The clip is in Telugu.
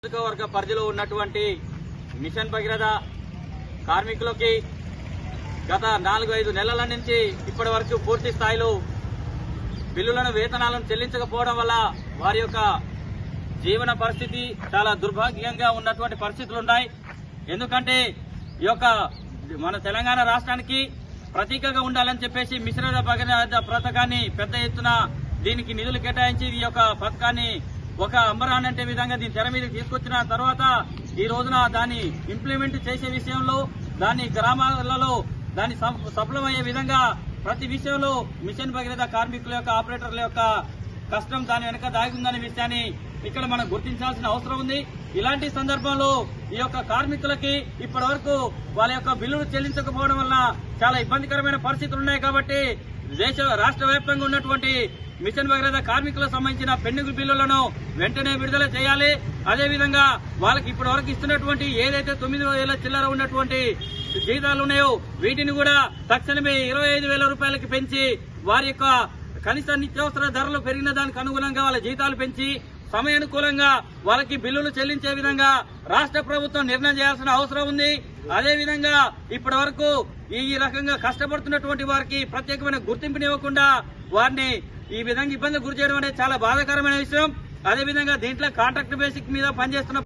నియోజకవర్గ పరిధిలో ఉన్నటువంటి మిషన్ భగీరథ కార్మికులకి గత నాలుగు ఐదు నెలల నుంచి ఇప్పటి వరకు పూర్తి స్థాయిలో బిల్లులను వేతనాలను చెల్లించకపోవడం వల్ల వారి యొక్క జీవన పరిస్థితి చాలా దుర్భాగ్యంగా ఉన్నటువంటి పరిస్థితులు ఉన్నాయి ఎందుకంటే ఈ యొక్క మన తెలంగాణ రాష్ట్రానికి ప్రతీకగా ఉండాలని చెప్పేసి మిశ్రద భగీరథ పథకాన్ని పెద్ద ఎత్తున దీనికి నిధులు కేటాయించి ఈ యొక్క పథకాన్ని ఒక అంబరాన్ అంటే విధంగా దీని తెర మీద తీసుకొచ్చిన తర్వాత ఈ రోజున దాన్ని ఇంప్లిమెంట్ చేసే విషయంలో దాన్ని గ్రామాలలో దాన్ని సం- సఫలమయ్యే విధంగా ప్రతి విషయంలో మిషన్ భగీరథ కార్మికుల యొక్క ఆపరేటర్ల యొక్క కష్టం దాని వెనక దాగి ఉందనే విషయాన్ని ఇక్కడ మనం గుర్తించాల్సిన అవసరం ఉంది ఇలాంటి సందర్భంలో ఈ యొక్క కార్మికులకి ఇప్పటి వరకు వాళ్ళ యొక్క బిల్లులు చెల్లించకపోవడం వల్ల చాలా ఇబ్బందికరమైన పరిస్థితులు ఉన్నాయి కాబట్టి దేశ రాష్ట్ర వ్యాప్తంగా ఉన్నటువంటి మిషన్ భగీరథ కార్మికులకు సంబంధించిన పెండింగ్ బిల్లులను వెంటనే విడుదల చేయాలి అదేవిధంగా వాళ్ళకి ఇప్పటి వరకు ఇస్తున్నటువంటి ఏదైతే తొమ్మిది వేల చిల్లర ఉన్నటువంటి జీతాలు ఉన్నాయో వీటిని కూడా తక్షణమే ఇరవై ఐదు వేల రూపాయలకి పెంచి వారి యొక్క కనీస నిత్యావసర ధరలు పెరిగిన దానికి అనుగుణంగా వాళ్ళ జీతాలు పెంచి సమయానుకూలంగా వాళ్ళకి బిల్లులు చెల్లించే విధంగా రాష్ట్ర ప్రభుత్వం నిర్ణయం చేయాల్సిన అవసరం ఉంది అదే విధంగా ఇప్పటి వరకు ఈ ఈ రకంగా కష్టపడుతున్నటువంటి వారికి ప్రత్యేకమైన గుర్తింపునివ్వకుండా వారిని ఈ విధంగా ఇబ్బంది గురి చేయడం అనేది చాలా బాధాకరమైన విషయం అదేవిధంగా దీంట్లో కాంట్రాక్ట్ బేసిక్ మీద పనిచేస్తున్న